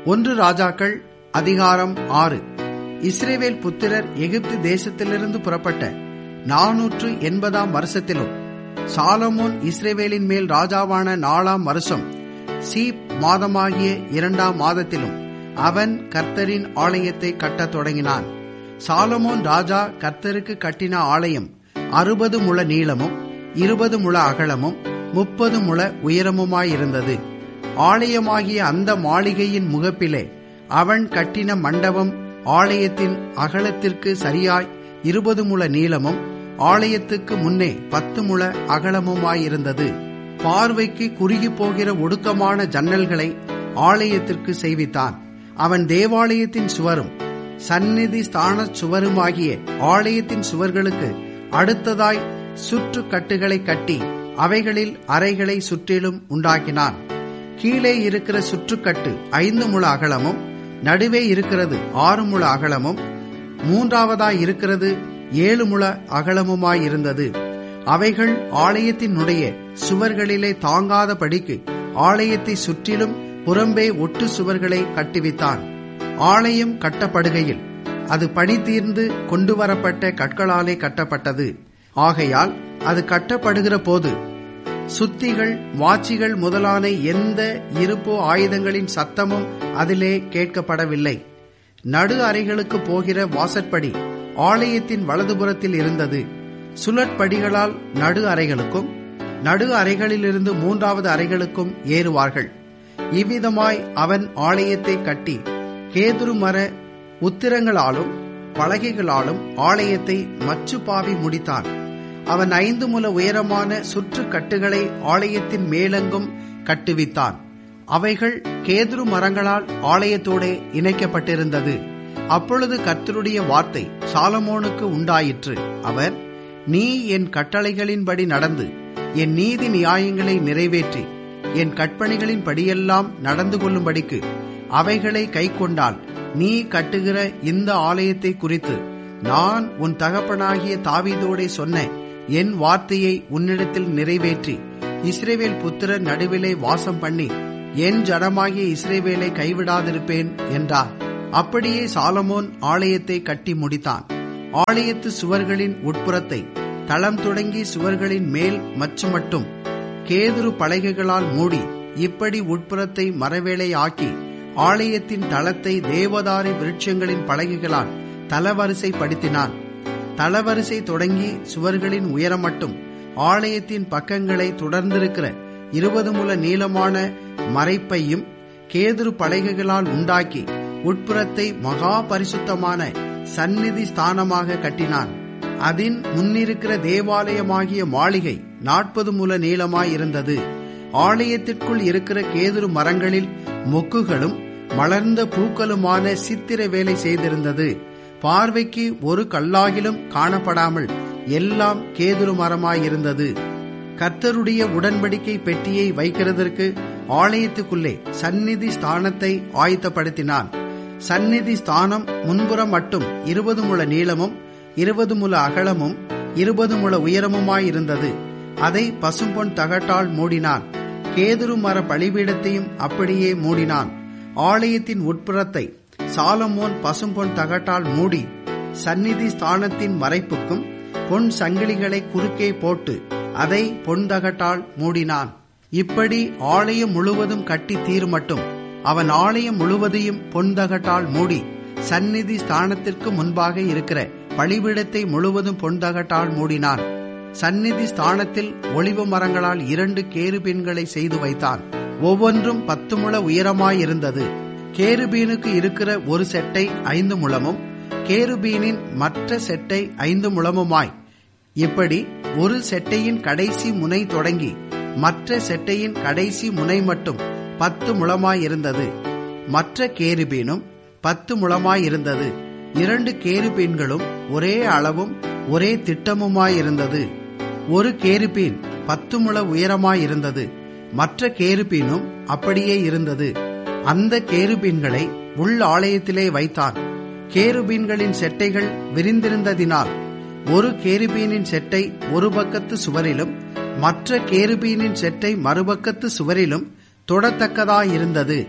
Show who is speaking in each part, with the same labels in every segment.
Speaker 1: ஒன்று ராஜாக்கள் அதிகாரம் ஆறு இஸ்ரேவேல் புத்திரர் எகிப்து தேசத்திலிருந்து புறப்பட்ட நாநூற்று எண்பதாம் வருஷத்திலும் சாலமோன் இஸ்ரேவேலின் மேல் ராஜாவான நாலாம் வருஷம் சீப் மாதமாகிய இரண்டாம் மாதத்திலும் அவன் கர்த்தரின் ஆலயத்தை கட்டத் தொடங்கினான் சாலமோன் ராஜா கர்த்தருக்கு கட்டின ஆலயம் அறுபது முழ நீளமும் இருபது முழ அகலமும் முப்பது முழ உயரமுமாயிருந்தது ஆலயமாகிய அந்த மாளிகையின் முகப்பிலே அவன் கட்டின மண்டபம் ஆலயத்தின் அகலத்திற்கு சரியாய் இருபது முழ நீளமும் ஆலயத்துக்கு முன்னே பத்து முழ அகலமுமாயிருந்தது பார்வைக்கு குறுகி போகிற ஒடுக்கமான ஜன்னல்களை ஆலயத்திற்கு செய்வித்தான் அவன் தேவாலயத்தின் சுவரும் சந்நிதி ஸ்தான சுவருமாகிய ஆலயத்தின் சுவர்களுக்கு அடுத்ததாய் சுற்று கட்டுகளை கட்டி அவைகளில் அறைகளை சுற்றிலும் உண்டாக்கினான் கீழே இருக்கிற சுற்றுக்கட்டு ஐந்து முழ அகலமும் நடுவே இருக்கிறது ஆறு முழ அகலமும் மூன்றாவதாய் இருக்கிறது ஏழு முழ அகலமுமாயிருந்தது அவைகள் ஆலயத்தினுடைய சுவர்களிலே தாங்காதபடிக்கு ஆலயத்தை சுற்றிலும் புறம்பே ஒட்டு சுவர்களை கட்டுவித்தான் ஆலயம் கட்டப்படுகையில் அது பணி தீர்ந்து கொண்டு வரப்பட்ட கற்களாலே கட்டப்பட்டது ஆகையால் அது கட்டப்படுகிற போது சுத்திகள் வாச்சிகள் முதலான எந்த இருப்பு ஆயுதங்களின் சத்தமும் அதிலே கேட்கப்படவில்லை நடு அறைகளுக்கு போகிற வாசற்படி ஆலயத்தின் வலதுபுறத்தில் இருந்தது சுழற்படிகளால் நடு அறைகளுக்கும் நடு அறைகளிலிருந்து மூன்றாவது அறைகளுக்கும் ஏறுவார்கள் இவ்விதமாய் அவன் ஆலயத்தை கட்டி கேதுரு மர உத்திரங்களாலும் பலகைகளாலும் ஆலயத்தை மச்சுப்பாவி முடித்தான் அவன் ஐந்து முல உயரமான சுற்று கட்டுகளை ஆலயத்தின் மேலெங்கும் கட்டுவித்தான் அவைகள் கேதுரு மரங்களால் ஆலயத்தோட இணைக்கப்பட்டிருந்தது அப்பொழுது கர்த்தருடைய வார்த்தை சாலமோனுக்கு உண்டாயிற்று அவர் நீ என் கட்டளைகளின்படி நடந்து என் நீதி நியாயங்களை நிறைவேற்றி என் கற்பனைகளின் படியெல்லாம் நடந்து கொள்ளும்படிக்கு அவைகளை கை கொண்டால் நீ கட்டுகிற இந்த ஆலயத்தை குறித்து நான் உன் தகப்பனாகிய தாவீதோடே சொன்ன என் வார்த்தையை உன்னிடத்தில் நிறைவேற்றி இஸ்ரேவேல் புத்திரர் நடுவிலே வாசம் பண்ணி என் ஜனமாகிய இஸ்ரேவேலை கைவிடாதிருப்பேன் என்றார் அப்படியே சாலமோன் ஆலயத்தை கட்டி முடித்தான் ஆலயத்து சுவர்களின் உட்புறத்தை தளம் தொடங்கி சுவர்களின் மேல் மச்சு மட்டும் கேதுரு பலகைகளால் மூடி இப்படி உட்புறத்தை மரவேலை ஆக்கி ஆலயத்தின் தளத்தை தேவதாரி விருட்சங்களின் பலகைகளால் தலவரிசைப்படுத்தினான் தளவரிசை தொடங்கி சுவர்களின் உயரம் மட்டும் ஆலயத்தின் பக்கங்களை தொடர்ந்திருக்கிற இருபது முல நீளமான மறைப்பையும் கேதுரு பலகைகளால் உண்டாக்கி உட்புறத்தை மகா பரிசுத்தமான சந்நிதி ஸ்தானமாக கட்டினான் அதன் முன்னிருக்கிற தேவாலயமாகிய மாளிகை நாற்பது முல நீளமாயிருந்தது ஆலயத்திற்குள் இருக்கிற கேதுரு மரங்களில் மொக்குகளும் மலர்ந்த பூக்களுமான சித்திர வேலை செய்திருந்தது பார்வைக்கு ஒரு கல்லாகிலும் காணப்படாமல் எல்லாம் கேதுரு மரமாயிருந்தது கர்த்தருடைய உடன்படிக்கை பெட்டியை வைக்கிறதற்கு ஆலயத்துக்குள்ளே சந்நிதி ஸ்தானத்தை ஆயத்தப்படுத்தினான் சந்நிதி ஸ்தானம் முன்புறம் மட்டும் இருபது முழ நீளமும் இருபது முழ அகலமும் இருபது முழ உயரமுமாயிருந்தது அதை பசும்பொன் தகட்டால் மூடினான் கேதுரு மர பலிபீடத்தையும் அப்படியே மூடினான் ஆலயத்தின் உட்புறத்தை சாலமோன் பசும்பொன் தகட்டால் மூடி சந்நிதி ஸ்தானத்தின் மறைப்புக்கும் பொன் சங்கிலிகளை குறுக்கே போட்டு அதை பொன் தகட்டால் மூடினான் இப்படி ஆலயம் முழுவதும் கட்டி தீர்மட்டும் அவன் ஆலயம் முழுவதையும் பொன் தகட்டால் மூடி சந்நிதி ஸ்தானத்திற்கு முன்பாக இருக்கிற பலிபீடத்தை முழுவதும் பொன் தகட்டால் மூடினான் சந்நிதி ஸ்தானத்தில் ஒளிவு மரங்களால் இரண்டு கேருபீன்களை செய்து வைத்தான் ஒவ்வொன்றும் பத்து முழ உயரமாயிருந்தது கேருபீனுக்கு இருக்கிற ஒரு செட்டை ஐந்து முழமும் கேருபீனின் மற்ற செட்டை ஐந்து முழமுமாய் இப்படி ஒரு செட்டையின் கடைசி முனை தொடங்கி மற்ற செட்டையின் கடைசி முனை மட்டும் பத்து முழமாயிருந்தது மற்ற கேருபீனும் பத்து முழமாயிருந்தது இரண்டு கேருபீன்களும் ஒரே அளவும் ஒரே திட்டமுமாயிருந்தது ஒரு கேருபீன் பத்து முழ உயரமாயிருந்தது மற்ற கேருபீனும் அப்படியே இருந்தது அந்த கேருபீன்களை உள் ஆலயத்திலே வைத்தான் கேருபீன்களின் செட்டைகள் விரிந்திருந்ததினால் ஒரு கேருபீனின் செட்டை ஒரு பக்கத்து சுவரிலும் மற்ற கேருபீனின் செட்டை மறுபக்கத்து சுவரிலும் தொடத்தக்கதாயிருந்தது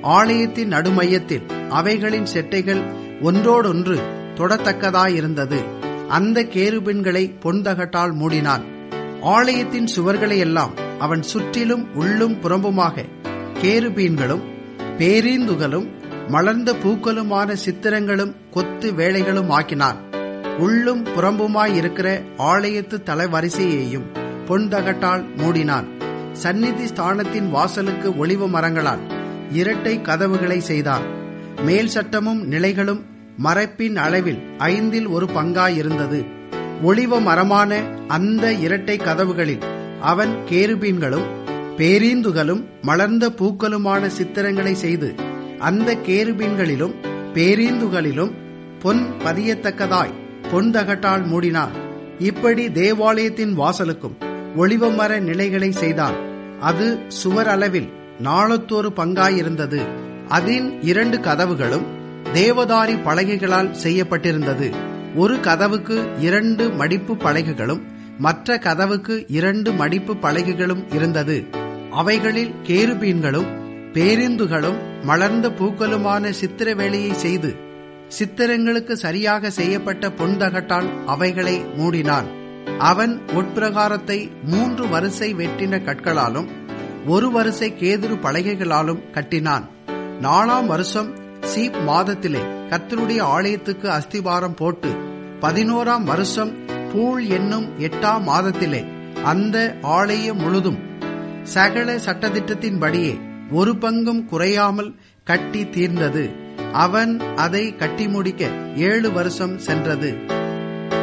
Speaker 1: ஆலயத்தின் நடுமையத்தில் அவைகளின் செட்டைகள் ஒன்றோடொன்று தொடத்தக்கதாயிருந்தது அந்த கேருபின்களை பொன்தகட்டால் மூடினான் ஆலயத்தின் சுவர்களை எல்லாம் அவன் சுற்றிலும் உள்ளும் புறம்புமாக கேருபீன்களும் பேரீந்துகளும் மலர்ந்த பூக்களுமான சித்திரங்களும் கொத்து வேலைகளும் ஆக்கினான் உள்ளும் புறம்புமாயிருக்கிற ஆலயத்து தலைவரிசையையும் பொன்தகட்டால் மூடினான் சந்நிதி ஸ்தானத்தின் வாசலுக்கு ஒளிவு மரங்களால் இரட்டை கதவுகளை செய்தான் மேல் சட்டமும் நிலைகளும் மறைப்பின் அளவில் ஐந்தில் ஒரு பங்காயிருந்தது ஒளிவ மரமான அந்த இரட்டை கதவுகளில் அவன் கேருபீன்களும் பேரீந்துகளும் மலர்ந்த பூக்களுமான சித்திரங்களை செய்து அந்த கேருபீன்களிலும் பேரீந்துகளிலும் பொன் பதியத்தக்கதாய் பொன்தகட்டால் மூடினான் இப்படி தேவாலயத்தின் வாசலுக்கும் ஒளிவமர நிலைகளை செய்தான் அது சுவர் அளவில் நாளத்தொரு பங்காயிருந்தது அதன் இரண்டு கதவுகளும் தேவதாரி பலகைகளால் செய்யப்பட்டிருந்தது ஒரு கதவுக்கு இரண்டு மடிப்பு பலகைகளும் மற்ற கதவுக்கு இரண்டு மடிப்பு பலகைகளும் இருந்தது அவைகளில் கேருபீன்களும் பேரிந்துகளும் மலர்ந்த பூக்களுமான சித்திர வேலையை செய்து சித்திரங்களுக்கு சரியாக செய்யப்பட்ட பொன்தகட்டால் அவைகளை மூடினான் அவன் உட்பிரகாரத்தை மூன்று வரிசை வெட்டின கற்களாலும் ஒரு வரிசை கேதுரு பலகைகளாலும் கட்டினான் நாலாம் வருஷம் சீப் மாதத்திலே கர்த்தருடைய ஆலயத்துக்கு அஸ்திபாரம் போட்டு பதினோராம் வருஷம் பூள் என்னும் எட்டாம் மாதத்திலே அந்த ஆலயம் முழுதும் சகல சட்டத்திட்டத்தின்படியே ஒரு பங்கும் குறையாமல் கட்டி தீர்ந்தது அவன் அதை கட்டி முடிக்க ஏழு வருஷம் சென்றது